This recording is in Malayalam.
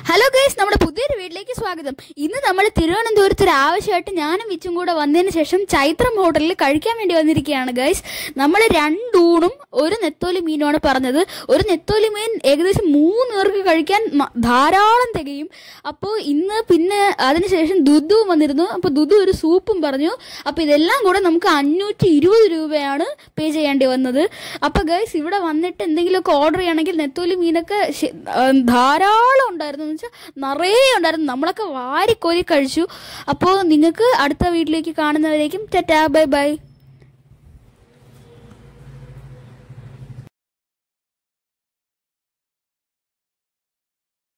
ഹലോ ഗൈസ് നമ്മുടെ പുതിയൊരു വീട്ടിലേക്ക് സ്വാഗതം ഇന്ന് നമ്മൾ തിരുവനന്തപുരത്ത് ഒരു ആവശ്യമായിട്ട് ഞാനും വിച്ചും കൂടെ വന്നതിന് ശേഷം ചൈത്രം ഹോട്ടലിൽ കഴിക്കാൻ വേണ്ടി വന്നിരിക്കുകയാണ് ഗൈസ് നമ്മൾ രണ്ടൂണും ഒരു നെത്തോലി മീനുമാണ് പറഞ്ഞത് ഒരു നെത്തോലി മീൻ ഏകദേശം മൂന്ന് പേർക്ക് കഴിക്കാൻ മ- ധാരാളം തികയും അപ്പോൾ ഇന്ന് പിന്നെ അതിനുശേഷം ദുദുവും വന്നിരുന്നു അപ്പോൾ ദുദു ഒരു സൂപ്പും പറഞ്ഞു അപ്പോൾ ഇതെല്ലാം കൂടെ നമുക്ക് അഞ്ഞൂറ്റി ഇരുപത് രൂപയാണ് പേ ചെയ്യേണ്ടി വന്നത് അപ്പോൾ ഗൈസ് ഇവിടെ വന്നിട്ട് എന്തെങ്കിലുമൊക്കെ ഓർഡർ ചെയ്യണമെങ്കിൽ നെത്തോലി മീനൊക്കെ ശ- ആ, ധാരാളം ഉണ്ടായിരുന്നു എന്ന് വെച്ചാൽ നിറയെ ഉണ്ടായിരുന്നു നമ്മളൊക്കെ വാരിക്കോരി കഴിച്ചു അപ്പോൾ നിങ്ങൾക്ക് അടുത്ത വീട്ടിലേക്ക് കാണുന്നവരേക്കും ടാറ്റാ ബൈ ബൈ